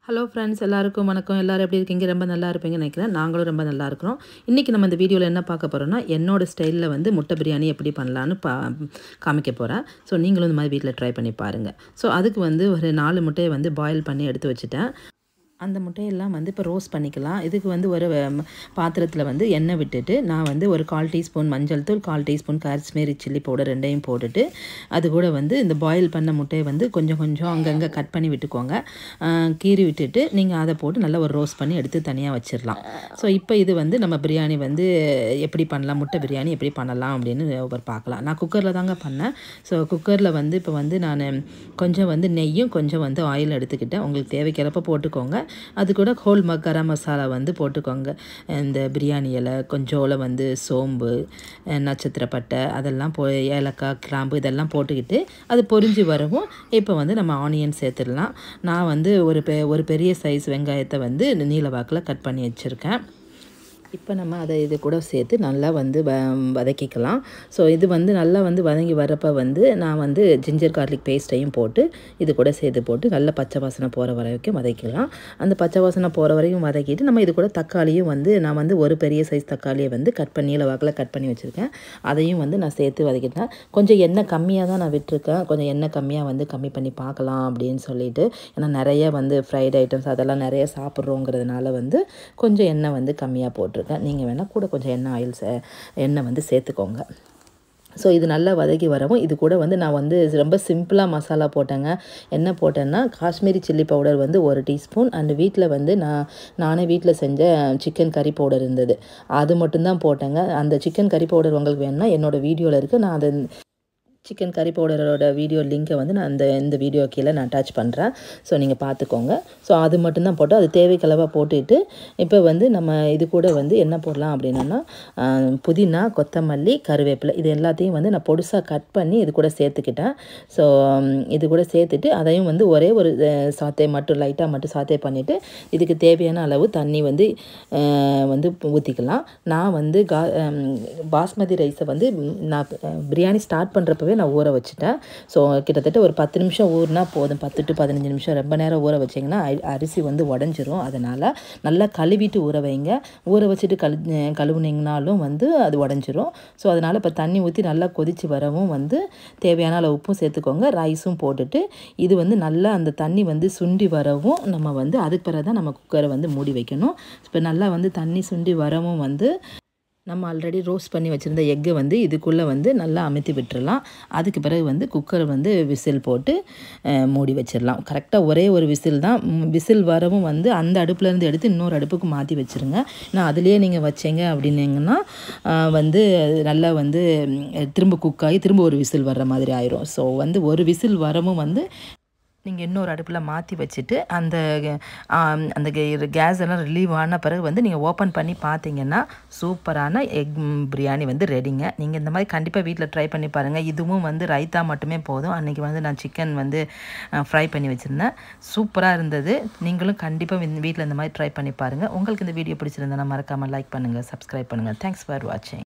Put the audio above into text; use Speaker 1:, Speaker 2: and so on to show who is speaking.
Speaker 1: hello friends எல்லாருக்கும் வணக்கம் எல்லாரும் எப்படி இருக்கீங்க ரொம்ப நல்லா இருப்பீங்கன்னு நினைக்கிறேன் நாங்களும் ரொம்ப நல்லா இருக்கிறோம் இன்றைக்கி நம்ம இந்த வீடியோவில் என்ன பார்க்க போகிறோம்னா என்னோட ஸ்டைலில் வந்து முட்டை பிரியாணி எப்படி பண்ணலான்னு பா காமிக்க போகிறேன் ஸோ நீங்களும் இந்த மாதிரி வீட்டில் ட்ரை பண்ணி பாருங்கள் ஸோ அதுக்கு வந்து ஒரு நாலு முட்டையை வந்து பாயில் பண்ணி எடுத்து வச்சுட்டேன் அந்த முட்டையெல்லாம் வந்து இப்போ ரோஸ்ட் பண்ணிக்கலாம் இதுக்கு வந்து ஒரு பாத்திரத்தில் வந்து எண்ணெய் விட்டுட்டு நான் வந்து ஒரு கால் டீஸ்பூன் மஞ்சள் தூள் கால் டீஸ்பூன் காஷ்மீரி சில்லி பவுடர் ரெண்டையும் போட்டுட்டு அது கூட வந்து இந்த பாயில் பண்ண முட்டையை வந்து கொஞ்சம் கொஞ்சம் அங்கங்கே கட் பண்ணி விட்டுக்கோங்க ஆஹ் கீறி விட்டுட்டு நீங்கள் அதை போட்டு நல்லா ஒரு ரோஸ்ட் பண்ணி எடுத்து தனியாக வச்சிடலாம் ஸோ இப்போ இது வந்து நம்ம பிரியாணி வந்து எப்படி பண்ணலாம் முட்டை பிரியாணி எப்படி பண்ணலாம் அப்படின்னு ஒரு பார்க்கலாம் நான் குக்கரில் தாங்க பண்ணேன் ஸோ குக்கரில் வந்து இப்போ வந்து நான் கொஞ்சம் வந்து நெய்யும் கொஞ்சம் வந்து ஆயில் எடுத்துக்கிட்டேன் உங்களுக்கு தேவைக்கிறப்ப போட்டுக்கோங்க அது கூட ஹோல் ம கரம் மசாலா வந்து போட்டுக்கோங்க இந்த பிரியாணி இலை கொஞ்சோல வந்து சோம்பு அஹ் நட்சத்திரப்பட்டை அதெல்லாம் போ ஏலக்காய் கிராம்பு இதெல்லாம் போட்டுக்கிட்டு அது பொரிஞ்சு வரவும் இப்போ வந்து நம்ம ஆனியன் சேர்த்துடலாம் நான் வந்து ஒரு பெ ஒரு பெரிய சைஸ் வெங்காயத்தை வந்து நீல வாக்கில் கட் பண்ணி வச்சுருக்கேன் இப்போ நம்ம அதை இது கூட சேர்த்து நல்லா வந்து வ வதக்கிக்கலாம் ஸோ இது வந்து நல்லா வந்து வதங்கி வரப்போ வந்து நான் வந்து ஜிஞ்சர் கார்லிக் பேஸ்ட்டையும் போட்டு இது கூட சேர்த்து போட்டு நல்லா பச்சை வாசனை போகிற வரைக்கும் வதக்கிக்கலாம் அந்த பச்சை வாசனை போகிற வரைக்கும் வதக்கிட்டு நம்ம இது கூட தக்காளியும் வந்து நான் வந்து ஒரு பெரிய சைஸ் தக்காளியை வந்து கட் பண்ணி வாக்கில் கட் பண்ணி வச்சுருக்கேன் அதையும் வந்து நான் சேர்த்து வதக்கிட்டேன் கொஞ்சம் எண்ணெய் கம்மியாக தான் நான் விட்டுருக்கேன் கொஞ்சம் எண்ணெய் கம்மியாக வந்து கம்மி பண்ணி பார்க்கலாம் அப்படின்னு சொல்லிட்டு ஏன்னா நிறைய வந்து ஃப்ரைட் ஐட்டம்ஸ் அதெல்லாம் நிறைய சாப்பிட்றோங்கிறதுனால வந்து கொஞ்சம் எண்ணெய் வந்து கம்மியாக போட்டிருக்கேன் நீங்கள் வேணால் கூட கொஞ்சம் எண்ணெய் ஆயில் சே எண்ணெய் வந்து சேர்த்துக்கோங்க ஸோ இது நல்லா வதக்கி வரவும் இது கூட வந்து நான் வந்து ரொம்ப சிம்பிளாக மசாலா போட்டேங்க என்ன போட்டேன்னா காஷ்மீரி சில்லி பவுடர் வந்து ஒரு டீஸ்பூன் அண்ட் வீட்டில் வந்து நான் நானே வீட்டில் செஞ்ச சிக்கன் கறி பவுடர் இருந்தது அது மட்டும்தான் போட்டேங்க அந்த சிக்கன் கறி பவுடர் உங்களுக்கு வேணும்னா என்னோடய வீடியோவில் இருக்குது நான் அதை சிக்கன் கறி பவுடரோட வீடியோ லிங்க்கை வந்து நான் அந்த இந்த வீடியோ கீழே நான் அட்டாச் பண்ணுறேன் ஸோ நீங்கள் பார்த்துக்கோங்க ஸோ அது மட்டும்தான் போட்டு அது தேவைக்களவாக போட்டுட்டு இப்போ வந்து நம்ம இது கூட வந்து என்ன போடலாம் அப்படின்னா புதினா கொத்தமல்லி கருவேப்பிலை இது எல்லாத்தையும் வந்து நான் பொடுசாக கட் பண்ணி இது கூட சேர்த்துக்கிட்டேன் ஸோ இது கூட சேர்த்துட்டு அதையும் வந்து ஒரே ஒரு சாத்தே மட்டும் லைட்டாக மட்டும் சாத்தே பண்ணிவிட்டு இதுக்கு தேவையான அளவு தண்ணி வந்து வந்து ஊற்றிக்கலாம் நான் வந்து கா பாஸ்மதி ரைஸை வந்து நான் பிரியாணி ஸ்டார்ட் பண்ணுறப்பவே நான் ஊற வச்சுட்டேன் ஸோ கிட்டத்தட்ட ஒரு பத்து நிமிஷம் ஊறினா போதும் பத்து டு பதினஞ்சு நிமிஷம் ரொம்ப நேரம் ஊற வச்சிங்கன்னா அரிசி வந்து உடஞ்சிரும் அதனால் நல்லா கழுவிட்டு ஊற வைங்க ஊற வச்சுட்டு கழு கழுவுனீங்கனாலும் வந்து அது உடஞ்சிரும் ஸோ அதனால் இப்போ தண்ணி ஊற்றி நல்லா கொதித்து வரவும் வந்து தேவையான அளவு உப்பும் சேர்த்துக்கோங்க ரைஸும் போட்டுட்டு இது வந்து நல்லா அந்த தண்ணி வந்து சுண்டி வரவும் நம்ம வந்து அதுக்கு பிறகு தான் நம்ம குக்கரை வந்து மூடி வைக்கணும் இப்போ நல்லா வந்து தண்ணி சுண்டி வரவும் வந்து நம்ம ஆல்ரெடி ரோஸ்ட் பண்ணி வச்சுருந்த எக்கை வந்து இதுக்குள்ளே வந்து நல்லா அமுத்தி விட்டுறலாம் அதுக்கு பிறகு வந்து குக்கர் வந்து விசில் போட்டு மூடி வச்சிடலாம் கரெக்டாக ஒரே ஒரு விசில் தான் விசில் வரவும் வந்து அந்த அடுப்புலேருந்து எடுத்து இன்னொரு அடுப்புக்கு மாற்றி வச்சுருங்க நான் அதுலேயே நீங்கள் வச்சீங்க அப்படின்னீங்கன்னா வந்து நல்லா வந்து திரும்ப குக் ஆகி திரும்ப ஒரு விசில் வர்ற மாதிரி ஆயிரும் ஸோ வந்து ஒரு விசில் வரவும் வந்து நீங்கள் இன்னொரு அடுப்பில் மாற்றி வச்சுட்டு அந்த அந்த கேஸ் எல்லாம் ரிலீவ் ஆன பிறகு வந்து நீங்கள் ஓப்பன் பண்ணி பார்த்தீங்கன்னா சூப்பரான எக் பிரியாணி வந்து ரெடிங்க நீங்கள் இந்த மாதிரி கண்டிப்பாக வீட்டில் ட்ரை பண்ணி பாருங்கள் இதுவும் வந்து ரைத்தா மட்டுமே போதும் அன்றைக்கி வந்து நான் சிக்கன் வந்து ஃப்ரை பண்ணி வச்சுருந்தேன் சூப்பராக இருந்தது நீங்களும் கண்டிப்பாக வீட்டில் இந்த மாதிரி ட்ரை பண்ணி பாருங்கள் உங்களுக்கு இந்த வீடியோ பிடிச்சிருந்தா மறக்காமல் லைக் பண்ணுங்கள் சப்ஸ்கிரைப் பண்ணுங்கள் தேங்க்ஸ் ஃபார் வாட்சிங்